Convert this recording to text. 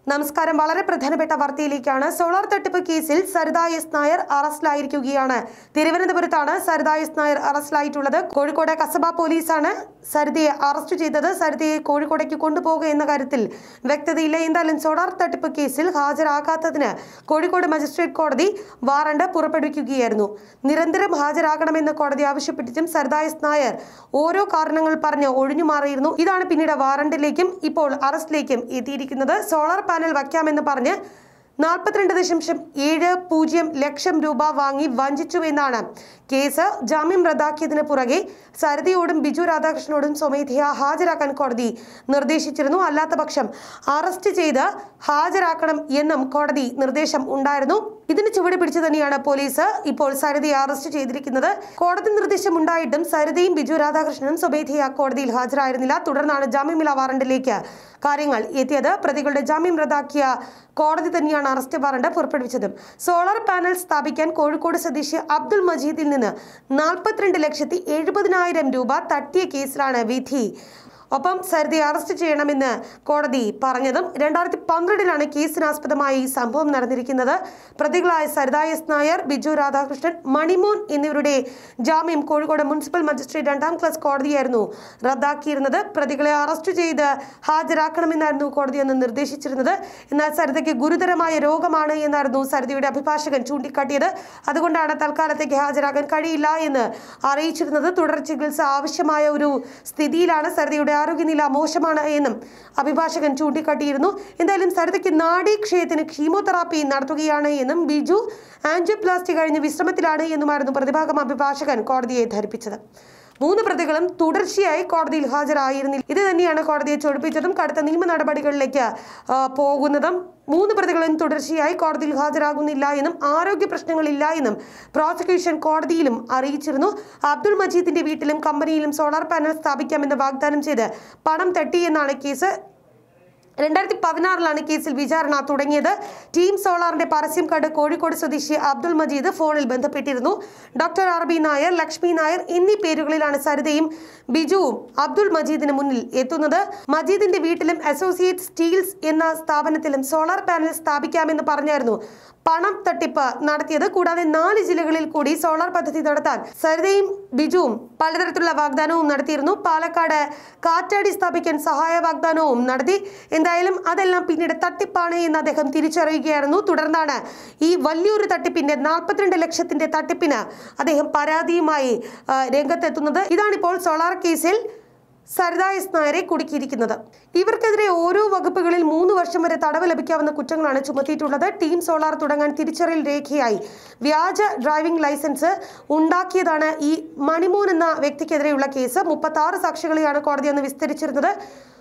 നമസ്കാരം വളരെ പ്രധാനപ്പെട്ട വാർത്തയിലേക്കാണ് സോളാർ തട്ടിപ്പ് കേസിൽ സരിത എസ് നായർ അറസ്റ്റിലായിരിക്കുകയാണ് തിരുവനന്തപുരത്താണ് സരിത എസ് നായർ അറസ്റ്റിലായിട്ടുള്ളത് കോഴിക്കോട് കസബ പോലീസാണ് സരിതയെ അറസ്റ്റ് ചെയ്തത് സരിതയെ കോഴിക്കോടേക്ക് കൊണ്ടുപോകുക എന്ന കാര്യത്തിൽ വ്യക്തതയില്ല എന്തായാലും സോളാർ തട്ടിപ്പ് കേസിൽ ഹാജരാകാത്തതിന് കോഴിക്കോട് മജിസ്ട്രേറ്റ് കോടതി വാറണ്ട് പുറപ്പെടുവിക്കുകയായിരുന്നു നിരന്തരം ഹാജരാകണമെന്ന് കോടതി ആവശ്യപ്പെട്ടിട്ടും സരിത എസ് നായർ ഓരോ കാരണങ്ങൾ പറഞ്ഞ് ഒഴിഞ്ഞു മാറിയിരുന്നു ഇതാണ് പിന്നീട് വാറണ്ടിലേക്കും ഇപ്പോൾ അറസ്റ്റിലേക്കും എത്തിയിരിക്കുന്നത് സോളാർ പാനൽ വയ്ക്കാമെന്ന് പറഞ്ഞ് നാൽപ്പത്തിരണ്ട് ദശാംശം ഏഴ് പൂജ്യം ലക്ഷം രൂപ വാങ്ങി വഞ്ചിച്ചു എന്നാണ് കേസ് ജാമ്യം റദ്ദാക്കിയതിന് പുറകെ സരിതയോടും ബിജു രാധാകൃഷ്ണനോടും സ്വമേധയാ ഹാജരാക്കാൻ കോടതി നിർദ്ദേശിച്ചിരുന്നു അല്ലാത്ത പക്ഷം അറസ്റ്റ് ചെയ്ത് ഹാജരാക്കണം എന്നും കോടതി നിർദ്ദേശം ഉണ്ടായിരുന്നു ഇതിന് ചുവട് പിടിച്ചു തന്നെയാണ് പോലീസ് ഇപ്പോൾ സരിതയെ അറസ്റ്റ് ചെയ്തിരിക്കുന്നത് കോടതി നിർദ്ദേശം ഉണ്ടായിട്ടും സരിതയും ബിജു രാധാകൃഷ്ണനും സ്വമേധയാ കോടതിയിൽ ഹാജരായിരുന്നില്ല തുടർന്നാണ് ജാമ്യമില്ലാ വാറണ്ടിലേക്ക് കാര്യങ്ങൾ എത്തിയത് പ്രതികളുടെ ജാമ്യം റദ്ദാക്കിയ കോടതി തന്നെയാണ് അറസ്റ്റ് വാറണ്ട് പുറപ്പെടുവിച്ചതും സോളാർ പാനൽ സ്ഥാപിക്കാൻ കോഴിക്കോട് സ്വദേശി അബ്ദുൾ മജീദിൽ നിന്ന് നാൽപ്പത്തിരണ്ട് ലക്ഷത്തി എഴുപതിനായിരം രൂപ തട്ടിയ കേസിലാണ് വിധി ഒപ്പം സരിതയെ അറസ്റ്റ് ചെയ്യണമെന്ന് കോടതി പറഞ്ഞതും രണ്ടായിരത്തി പന്ത്രണ്ടിലാണ് കേസിനാസ്പദമായി ഈ സംഭവം നടന്നിരിക്കുന്നത് പ്രതികളായ സരിത എസ് നായർ ബിജു രാധാകൃഷ്ണൻ മണിമോൻ എന്നിവരുടെ ജാമ്യം കോഴിക്കോട് മുനിസിപ്പൽ മജിസ്ട്രേറ്റ് രണ്ടാം ക്ലാസ് കോടതിയായിരുന്നു റദ്ദാക്കിയിരുന്നത് പ്രതികളെ അറസ്റ്റ് ചെയ്ത് ഹാജരാക്കണമെന്നായിരുന്നു കോടതി അന്ന് നിർദ്ദേശിച്ചിരുന്നത് എന്നാൽ സരിതയ്ക്ക് ഗുരുതരമായ രോഗമാണ് എന്നായിരുന്നു സരിതയുടെ അഭിഭാഷകൻ ചൂണ്ടിക്കാട്ടിയത് അതുകൊണ്ടാണ് തൽക്കാലത്തേക്ക് ഹാജരാകാൻ കഴിയില്ല എന്ന് അറിയിച്ചിരുന്നത് തുടർ ചികിത്സ ആവശ്യമായ ഒരു സ്ഥിതിയിലാണ് സരിതയുടെ ആരോഗ്യനില മോശമാണ് എന്നും അഭിഭാഷകൻ ചൂണ്ടിക്കാട്ടിയിരുന്നു എന്തായാലും സരിതയ്ക്ക് നാഡീക്ഷയത്തിന് കീമോതെറാപ്പി നടത്തുകയാണ് എന്നും ബിജു ആൻജിയോപ്ലാസ്റ്റി കഴിഞ്ഞ് വിശ്രമത്തിലാണ് എന്നുമായിരുന്നു പ്രതിഭാഗം അഭിഭാഷകൻ കോടതിയെ ധരിപ്പിച്ചത് മൂന്ന് പ്രതികളും തുടർച്ചയായി കോടതിയിൽ ഹാജരായിരുന്നില്ല ഇത് തന്നെയാണ് കോടതിയെ ചൊടിപ്പിച്ചതും കടുത്ത നിയമ നടപടികളിലേക്ക് ആ, പോകുന്നതും മൂന്ന് പ്രതികളും തുടർച്ചയായി കോടതിയിൽ ഹാജരാകുന്നില്ല എന്നും ആരോഗ്യ പ്രശ്നങ്ങളില്ല എന്നും പ്രോസിക്യൂഷൻ കോടതിയിലും അറിയിച്ചിരുന്നു അബ്ദുൾ മജീദിന്റെ വീട്ടിലും കമ്പനിയിലും സോളാർ പാനൽ സ്ഥാപിക്കാമെന്ന് വാഗ്ദാനം ചെയ്ത് പണം തട്ടിയെന്നാണ് കേസ് രണ്ടായിരത്തി പതിനാറിലാണ് കേസിൽ വിചാരണ തുടങ്ങിയത് ടീം സോളാറിന്റെ പരസ്യം കണ്ട് കോഴിക്കോട് സ്വദേശി അബ്ദുൾ മജീദ് ഫോണിൽ ബന്ധപ്പെട്ടിരുന്നു doctor R B Nair Lakshmi Nair എന്നീ പേരുകളിലാണ് സരിതയും ബിജുവും അബ്ദുൾ മജീദിന് മുന്നിൽ എത്തുന്നത് മജീദിന്റെ വീട്ടിലും അസോസിയേറ്റ് സ്റ്റീൽസ് എന്ന സ്ഥാപനത്തിലും സോളാർ പാനൽ സ്ഥാപിക്കാമെന്ന് പറഞ്ഞായിരുന്നു പണം തട്ടിപ്പ് നടത്തിയത് കൂടാതെ നാല് ജില്ലകളിൽ കൂടി സോളാർ പദ്ധതി നടത്താൻ സരിതയും ബിജുവും പലതരത്തിലുള്ള വാഗ്ദാനവും നടത്തിയിരുന്നു പാലക്കാട് കാറ്റാടി സ്ഥാപിക്കാൻ സഹായ വാഗ്ദാനവും നടത്തി എന്തായാലും അതെല്ലാം പിന്നീട് തട്ടിപ്പാണ് എന്ന് അദ്ദേഹം തിരിച്ചറിയുകയായിരുന്നു തുടർന്നാണ് ഈ വലിയൊരു തട്ടിപ്പിന്റെ നാൽപ്പത്തിരണ്ട് ലക്ഷത്തിന്റെ തട്ടിപ്പിന് അദ്ദേഹം പരാതിയുമായി ആ, രംഗത്തെത്തുന്നത് ഇതാണിപ്പോൾ സോളാർ കേസിൽ സരിത എസ് നായരെ കുടുക്കിയിരിക്കുന്നത് ഇവർക്കെതിരെ ഓരോ വകുപ്പുകളിൽ മൂന്ന് വർഷം വരെ തടവ് ലഭിക്കാവുന്ന കുറ്റങ്ങളാണ് ചുമത്തിയിട്ടുള്ളത് ടീം സോളാർ തുടങ്ങാൻ തിരിച്ചറിയൽ രേഖയായി വ്യാജ ഡ്രൈവിംഗ് ലൈസൻസ് ഉണ്ടാക്കിയതാണ് ഈ മണിമോൻ എന്ന വ്യക്തിക്കെതിരെയുള്ള കേസ് മുപ്പത്തി ആറ് സാക്ഷികളെയാണ് കോടതി അന്ന് വിസ്തരിച്ചിരുന്നത്